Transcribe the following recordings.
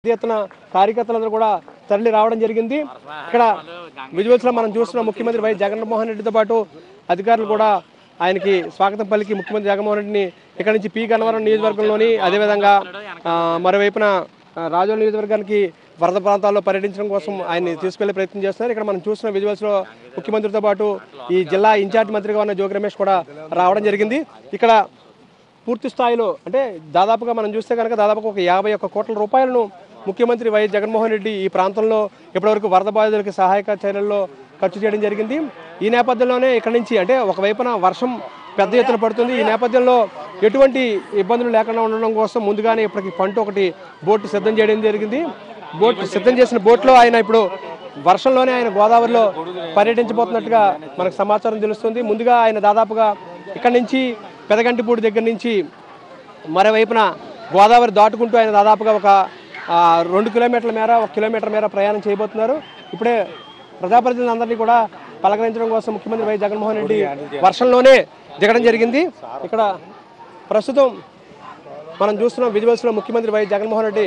పెద్ద ఎత్తున కార్యకర్తలందరూ కూడా తరలి రావడం జరిగింది ఇక్కడ విజువల్స్ లో మనం చూస్తున్న ముఖ్యమంత్రి వై జగన్మోహన్ రెడ్డితో పాటు అధికారులు కూడా ఆయనకి స్వాగతం పలికి ముఖ్యమంత్రి జగన్మోహన్ రెడ్డిని ఇక్కడ నుంచి పి గన్నవరం నియోజకవర్గంలోని అదేవిధంగా ఆ, మరోవైపున ఆ, రాజోల్ నియోజకవర్గానికి వరద ప్రాంతాల్లో పర్యటించడం కోసం ఆయన్ని తీసుకెళ్లే ప్రయత్నం చేస్తున్నారు ఇక్కడ మనం చూస్తున్న విజువల్స్ లో ముఖ్యమంత్రితో పాటు ఈ జిల్లా ఇన్ఛార్జ్ మంత్రిగా ఉన్న జోగి రమేష్ కూడా రావడం జరిగింది ఇక్కడ పూర్తి స్థాయిలో అంటే దాదాపుగా మనం చూస్తే కనుక దాదాపుగా ఒక యాభై ఒక్క కోట్ల రూపాయలను ముఖ్యమంత్రి వైఎస్ జగన్మోహన్ రెడ్డి ఈ ప్రాంతంలో ఇప్పటివరకు వరద బాధితులకి సహాయక చర్యల్లో ఖర్చు చేయడం జరిగింది ఈ నేపథ్యంలోనే ఇక్కడ నుంచి అంటే ఒకవైపున వర్షం పెద్ద ఎత్తున పడుతుంది ఈ నేపథ్యంలో ఎటువంటి ఇబ్బందులు లేకుండా ఉండడం కోసం ముందుగానే ఇప్పటికి పంట ఒకటి బోట్ సిద్ధం చేయడం జరిగింది బోట్ సిద్ధం చేసిన బోట్లో ఆయన ఇప్పుడు వర్షంలోనే ఆయన గోదావరిలో పర్యటించబోతున్నట్టుగా మనకు సమాచారం తెలుస్తుంది ముందుగా ఆయన దాదాపుగా ఇక్కడ నుంచి పెదగంటిపూడి దగ్గర నుంచి మరోవైపున గోదావరి దాటుకుంటూ ఆయన దాదాపుగా ఒక ఆ, రెండు కిలోమీటర్ల మేర ఒక కిలోమీటర్ మేర ప్రయాణం చేయబోతున్నారు ఇప్పుడే ప్రజాప్రతినిధులందరినీ కూడా పలకరించడం కోసం ముఖ్యమంత్రి వై జగన్మోహన్ రెడ్డి వర్షంలోనే దిగడం జరిగింది ఇక్కడ ప్రస్తుతం మనం చూస్తున్నాం విజువల్స్లో ముఖ్యమంత్రి వై జగన్మోహన్ రెడ్డి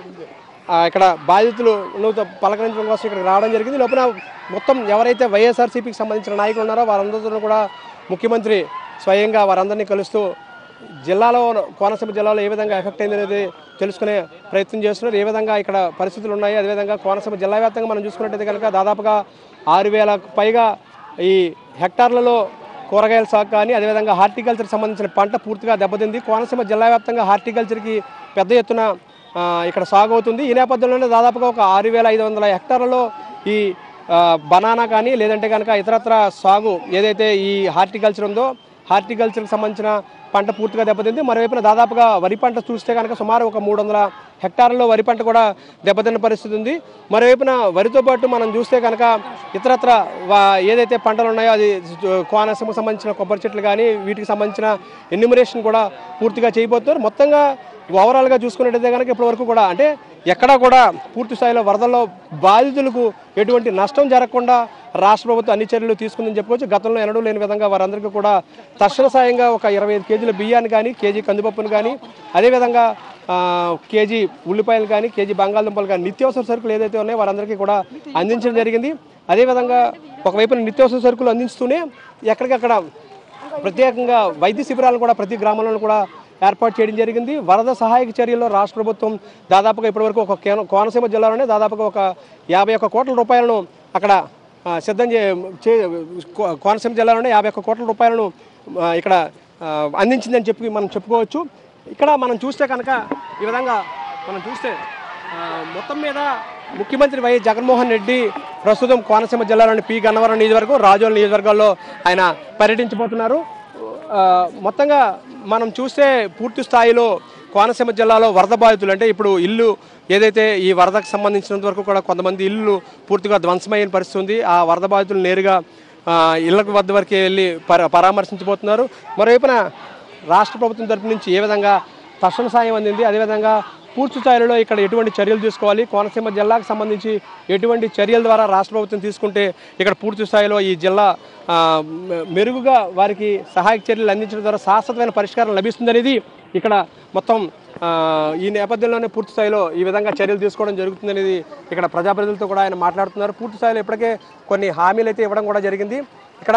ఆ, ఇక్కడ బాధితులు పలకరించడం కోసం ఇక్కడ రావడం జరిగింది లోపల మొత్తం ఎవరైతే వైఎస్ఆర్సీపీకి సంబంధించిన నాయకులు ఉన్నారో వారందరితో కూడా ముఖ్యమంత్రి స్వయంగా వారందరినీ కలుస్తూ జిల్లాలో కోనసీమ జిల్లాలో ఏ విధంగా ఎఫెక్ట్ అయింది అనేది తెలుసుకునే ప్రయత్నం చేస్తున్నారు ఏ విధంగా ఇక్కడ పరిస్థితులు ఉన్నాయి అదేవిధంగా కోనసీమ జిల్లా వ్యాప్తంగా మనం చూసుకున్నట్టయితే కనుక దాదాపుగా ఆరు వేలకు పైగా ఈ హెక్టార్లలో కూరగాయల సాగు కానీ అదేవిధంగా హార్టికల్చర్కి సంబంధించిన పంట పూర్తిగా దెబ్బతింది కోనసీమ జిల్లా వ్యాప్తంగా హార్టికల్చర్కి పెద్ద ఎత్తున ఆ, ఇక్కడ సాగు అవుతుంది ఈ నేపథ్యంలోనే దాదాపుగా ఒక ఆరు వేల ఐదు వందల హెక్టార్లలో ఈ ఆ, బనానా కానీ లేదంటే కనుక ఇతరత్ర సాగు ఏదైతే ఈ హార్టికల్చర్ ఉందో హార్టికల్చర్కి సంబంధించిన పంట పూర్తిగా దెబ్బతింది మరోవైపున దాదాపుగా వరి పంట చూస్తే కనుక సుమారు ఒక మూడు వందల హెక్టార్లలో వరి పంట కూడా దెబ్బతిన్న పరిస్థితి ఉంది మరోవైపున వరితో పాటు మనం చూస్తే కనుక ఇతరత్ర వా- ఏదైతే పంటలు ఉన్నాయో అది కోనసీమకు సంబంధించిన కొబ్బరి చెట్లు కానీ వీటికి సంబంధించిన ఎన్యూమరేషన్ కూడా పూర్తిగా చేయబోతున్నారు మొత్తంగా ఓవరాల్గా చూసుకున్నట్టయితే కనుక ఇప్పటివరకు కూడా అంటే ఎక్కడా కూడా పూర్తి స్థాయిలో వరదల్లో బాధితులకు ఎటువంటి నష్టం జరగకుండా రాష్ట్ర ప్రభుత్వం అన్ని చర్యలు తీసుకుందని చెప్పుకోవచ్చు గతంలో ఎన్నడూ లేని విధంగా వారందరికీ కూడా తక్షణ సాయంగా ఒక ఇరవై ఐదు కేజీల బియ్యాన్ని కానీ కేజీ కందిపప్పును కానీ అదేవిధంగా ఆ, కేజీ ఉల్లిపాయలు కానీ కేజీ బంగాళదుంపలు కానీ నిత్యావసర సరుకులు ఏదైతే ఉన్నాయో వారందరికీ కూడా అందించడం జరిగింది అదేవిధంగా ఒకవైపున నిత్యావసర సరుకులు అందిస్తూనే ఎక్కడికక్కడ ప్రత్యేకంగా వైద్య శిబిరాలను కూడా ప్రతి గ్రామంలో కూడా ఏర్పాటు చేయడం జరిగింది వరద సహాయక చర్యల్లో రాష్ట్ర ప్రభుత్వం దాదాపుగా ఇప్పటివరకు ఒక కేన- కోనసీమ జిల్లాలోనే దాదాపుగా ఒక యాభై ఒక్క కోట్ల రూపాయలను అక్కడ ఆ, సిద్ధం చే చే- కో- కోనసీమ జిల్లాలోనే యాభై ఒక్క కోట్ల రూపాయలను ఆ, ఇక్కడ ఆ, అందించిందని చెప్పి మనం చెప్పుకోవచ్చు ఇక్కడ మనం చూస్తే కనుక ఈ విధంగా మనం చూస్తే ఆ, మొత్తం మీద ముఖ్యమంత్రి వైఎస్ జగన్మోహన్ రెడ్డి ప్రస్తుతం కోనసీమ జిల్లాలోని పి గన్నవరం నియోజకవర్గం రాజోల్ నియోజకవర్గాల్లో ఆయన పర్యటించబోతున్నారు ఆ, మొత్తంగా మనం చూస్తే పూర్తి స్థాయిలో కోనసీమ జిల్లాలో వరద బాధితులు అంటే ఇప్పుడు ఇల్లు ఏదైతే ఈ వరదకు సంబంధించినంత వరకు కూడా కొంతమంది ఇల్లు పూర్తిగా ధ్వంసమైన పరిస్థితి ఉంది ఆ వరద బాధితులు నేరుగా ఆ, ఇళ్లకు వద్ద వరకు వెళ్ళి పర పరామర్శించబోతున్నారు మరోవైపున రాష్ట్ర ప్రభుత్వం తరపు నుంచి ఏ విధంగా తక్షణ సాయం అందింది అదేవిధంగా పూర్తి స్థాయిలో ఇక్కడ ఎటువంటి చర్యలు తీసుకోవాలి కోనసీమ జిల్లాకు సంబంధించి ఎటువంటి చర్యల ద్వారా రాష్ట్ర ప్రభుత్వం తీసుకుంటే ఇక్కడ పూర్తి స్థాయిలో ఈ జిల్లా ఆ, మె- మెరుగుగా వారికి సహాయక చర్యలు అందించడం ద్వారా శాశ్వతమైన పరిష్కారం లభిస్తుందనేది ఇక్కడ మొత్తం ఆ, ఈ నేపథ్యంలోనే పూర్తి స్థాయిలో ఈ విధంగా చర్యలు తీసుకోవడం జరుగుతుందనేది ఇక్కడ ప్రజాప్రతినిధులతో కూడా ఆయన మాట్లాడుతున్నారు పూర్తి స్థాయిలో ఇప్పటికే కొన్ని హామీలు అయితే ఇవ్వడం కూడా జరిగింది ఇక్కడ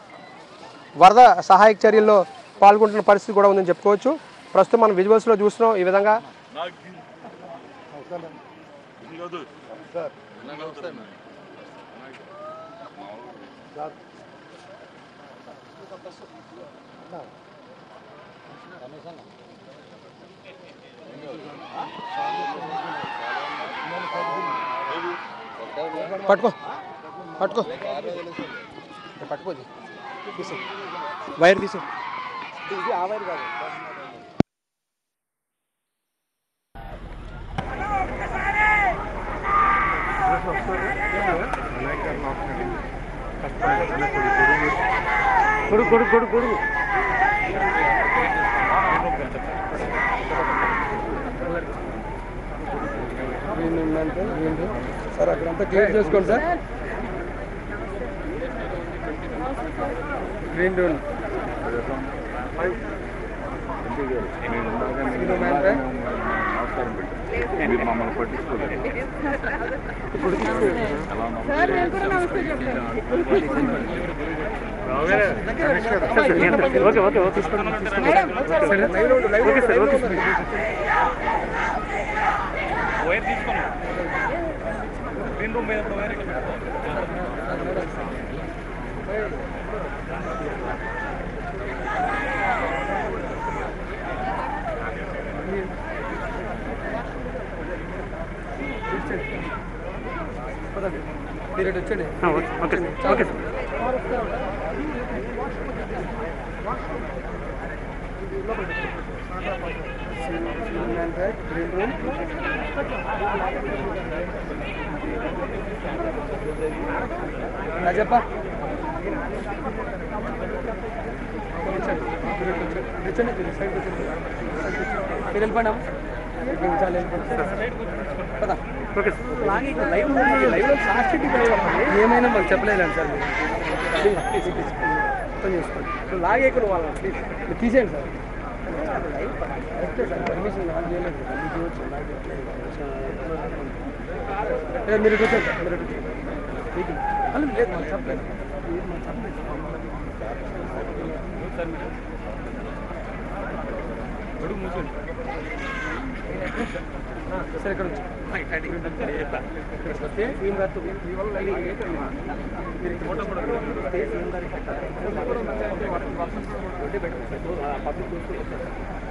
వరద సహాయక చర్యల్లో పాల్గొంటున్న పరిస్థితి కూడా ఉందని చెప్పుకోవచ్చు ప్రస్తుతం మనం విజువల్స్లో చూస్తున్నాం ఈ విధంగా పట్టుకో పట్టుకో పట్టుకోది తీసి వైర్ తీసి ఇది ఆ వైర్ కాదు కొడుకు కొడుకు కొడుకు కొడుకు సార్ అక్కడంతా క్లియర్ చేసుకోండి సార్ గ్రీన్ డోన్ నేను ఇందాక నమస్కారం పెట్టండి మీరు మమ్మల్ని పట్టించుకోలేదు ఎలా ఉన్నావు? మీరు ఇటు వచ్చండి ఓకే గ్రీన్ రూమ్ రాజప్ప కూర్చోండి. మీరు ఇటు వచ్చండి. ఇటు వచ్చండి. మీరు సైడ్ కూర్చోండి. మీరు వెళ్ళిపోండి అమ్మ. ఇక్కడ చాలా వెళ్ళిపోండి. పద. లైవ్ ఉంది. లైవ్లో ప్లాస్టిక్ లైవ్ అమ్మా. ఏమైనా మాకు చెప్పలేదు సార్ మీరు. Please, please, please. అర్థం చేసుకోండి ఇప్పుడు లాగేకు నువ్వు వాళ్ళని ప్లీజ్ మీరు తీసేయండి సార్ కరెక్టే సార్ పర్మిషన్ నాకు చేయలేదు కదా. మీకు ఇవ్వచ్చు. నాకు ఇవ్వట్లేదు. ఏ, మీరు ఇటు వచ్చేయండి సార్ మీరు ఇటు వచ్చేయండి. మీకు అలా లేదు మాకు చెప్పలేదు మీరు మాకు చెప్పలేదు సరే ఇక్కడ నుంచి ఇక్కడికి వస్తే సీఎం గారితో మీ వల్ల మీరు ఇక్కడ వస్తే సీఎం గారికి పెట్టాలి. రోడ్డే పెట్టండి సార్. ఆ పబ్లిక్ చూసుకుని వస్తారు.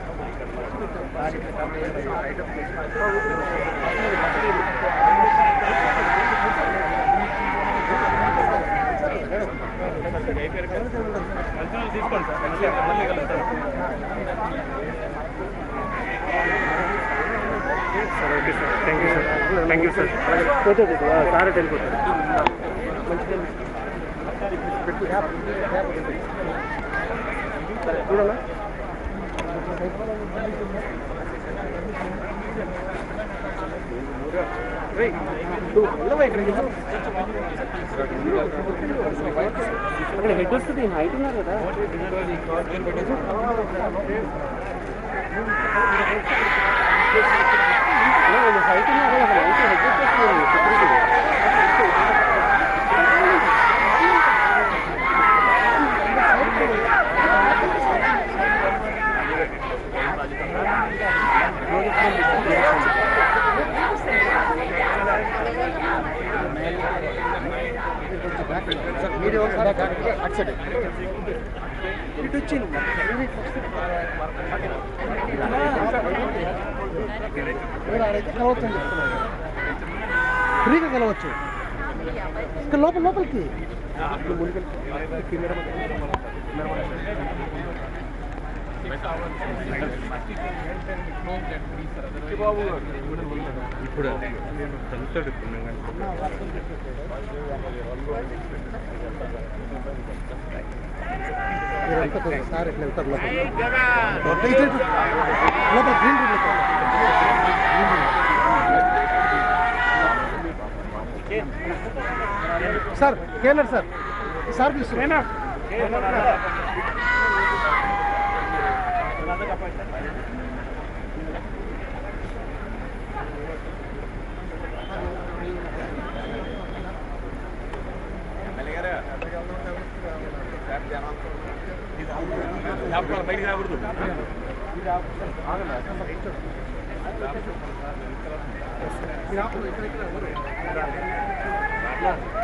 Sir okay sir thank you sir thank you sir పోతే సార్ వెళ్ళిపోతారు చూడనా రేయ్, నువ్వు వెళ్ళవా ఇక్కడికి వెళ్ళు. అక్కడ హెడ్ వస్తుంది హైట్ ఉన్నారు కదా హైట్ ఉన్నారు కదా హైట్ హెడ్ వచ్చేస్తుంది సెక్యూరిటీ మీరు ఒకసారి అటు సైడ్. ఇటు వచ్చి నువ్వు. మీరు ఆడైతే కలవచ్చు అని చెప్తున్నాను ఫ్రీగా కలవచ్చు ఇక్కడ లోపల లోపలికి నువ్వు ముందుకెళ్ళి. కెమెరా ఇప్పుడు చదువుతాడు ఇప్పుడు మీరు వెళ్తే కొంచెం సార్ ఇట్లా వెళ్తారు లోపల లోపల ఇటు ఇటు. లోపల గ్రీన్ రూమ్ లోపల. సార్ కేనర్ సార్ సార్ పిలుస్తున్నా బయటికి రాకూడదు ఇక్కడ ఇక్కడ